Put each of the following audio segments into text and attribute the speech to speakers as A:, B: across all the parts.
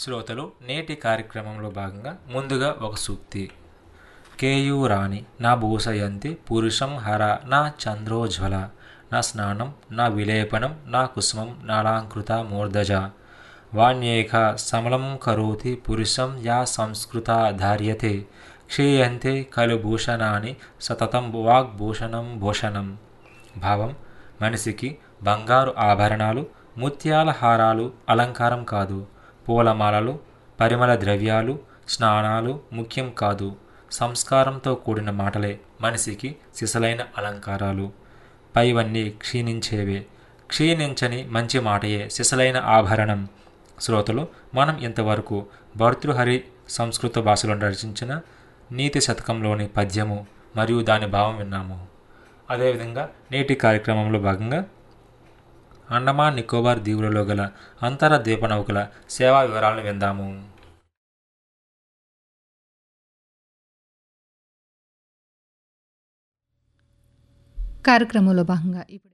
A: శ్రోతలు నేటి కార్యక్రమంలో భాగంగా ముందుగా ఒక సూక్తి కేయూరాణి నా భూసయంతి పురుషం హర నా చంద్రోజ్వల నా స్నానం నా విలేపనం నా కుసుమం నాలాంకృత మూర్ధజ వాణ్యేక సమలం కరోతి పురుషం యా సంస్కృత ధార్యతే క్షీయంతే ఖలు భూషణాని సతతం వాగ్భూషణం భూషణం భావం మనిషికి బంగారు ఆభరణాలు ముత్యాల హారాలు అలంకారం కాదు పూలమాలలు పరిమళ ద్రవ్యాలు స్నానాలు ముఖ్యం కాదు సంస్కారంతో కూడిన మాటలే మనిషికి సిసలైన అలంకారాలు పైవన్నీ క్షీణించేవే క్షీణించని మంచి మాటయే సిసలైన ఆభరణం శ్రోతలు మనం ఇంతవరకు భర్తృహరి సంస్కృత భాషలో రచించిన నీతి శతకంలోని పద్యము మరియు దాని భావం విన్నాము అదేవిధంగా నేటి కార్యక్రమంలో భాగంగా అండమాన్ నికోబార్ దీవులలో గల అంతర ద్వీపనౌకల సేవా వివరాలను విందాము
B: కార్యక్రమంలో భాగంగా ఇప్పుడు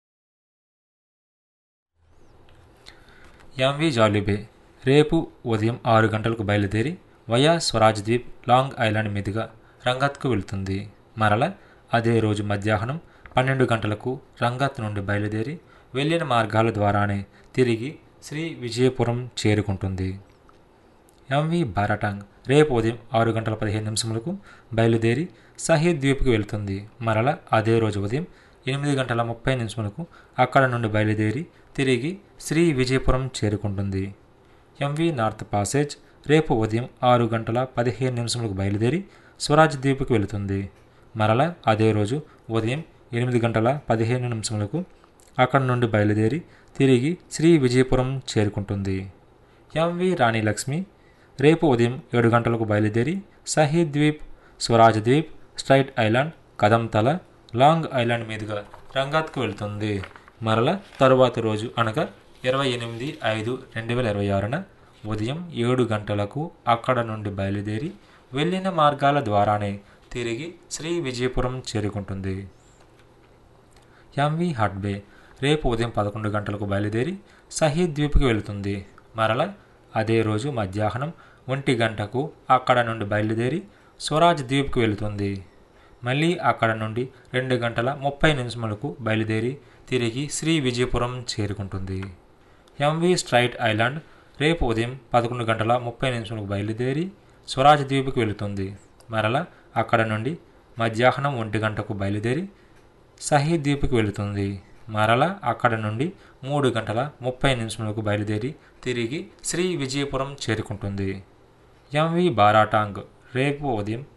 A: ఎంవి జాలిబే రేపు ఉదయం ఆరు గంటలకు బయలుదేరి via Swaraj Dweep long island మీదుగా రంగత్కు వెళుతుంది మరల అదే రోజు మధ్యాహ్నం పన్నెండు గంటలకు రంగత్ నుండి బయలుదేరి వెళ్ళిన మార్గాల ద్వారానే తిరిగి శ్రీ విజయపురం చేరుకుంటుంది ఎంవి బారాటాంగ్ రేపు ఉదయం ఆరు గంటల పదిహేను నిమిషములకు బయలుదేరి సహీద్ ద్వీప్కి వెళ్తుంది మరల అదే రోజు ఉదయం ఎనిమిది గంటల ముప్పై నిమిషములకు అక్కడ నుండి బయలుదేరి తిరిగి శ్రీ విజయపురం చేరుకుంటుంది ఎంవి నార్త్ పాసేజ్ రేపు ఉదయం ఆరు గంటల పదిహేను నిమిషములకు బయలుదేరి స్వరాజ్ ద్వీప్కి వెళుతుంది మరల అదే రోజు ఉదయం ఎనిమిది గంటల పదిహేను నిమిషములకు అక్కడ నుండి బయలుదేరి తిరిగి శ్రీ విజయపురం చేరుకుంటుంది ఎంవి రాణి లక్ష్మి రేపు ఉదయం ఏడు గంటలకు బయలుదేరి Shaheed Dweep Swaraj Dweep straight island Kadamtala long island మీదుగా రంగాత్కు వెళ్తుంది మరల తరువాతి రోజు అనగా ఇరవై ఎనిమిది ఐదు రెండు వేల ఇరవై ఆరున ఉదయం ఏడు గంటలకు అక్కడ నుండి బయలుదేరి వెళ్ళిన మార్గాల ద్వారానే తిరిగి శ్రీ విజయపురం చేరుకుంటుంది ఎంవి హట్బే రేపు ఉదయం పదకొండు గంటలకు బయలుదేరి సహీద్ ద్వీప్కి వెళుతుంది మరల అదే రోజు మధ్యాహ్నం ఒంటి గంటకు అక్కడ నుండి బయలుదేరి స్వరాజ్ ద్వీప్కి వెళుతుంది మళ్ళీ అక్కడ నుండి రెండు గంటల ముప్పై నిమిషములకు బయలుదేరి తిరిగి శ్రీ విజయపురం చేరుకుంటుంది ఎంవి స్ట్రైట్ ఐలాండ్ రేపు ఉదయం పదకొండు గంటల ముప్పై నిమిషములకు బయలుదేరి స్వరాజ్ ద్వీప్కి వెళుతుంది మరల అక్కడ నుండి మధ్యాహ్నం ఒంటి గంటకు బయలుదేరి సహీద్ ద్వీప్కి వెళుతుంది మరల అక్కడ నుండి మూడు గంటల ముప్పై నిమిషములకు బయలుదేరి తిరిగి శ్రీ విజయపురం చేరుకుంటుంది ఎంవి బారాటాంగ్ రేపు ఉదయం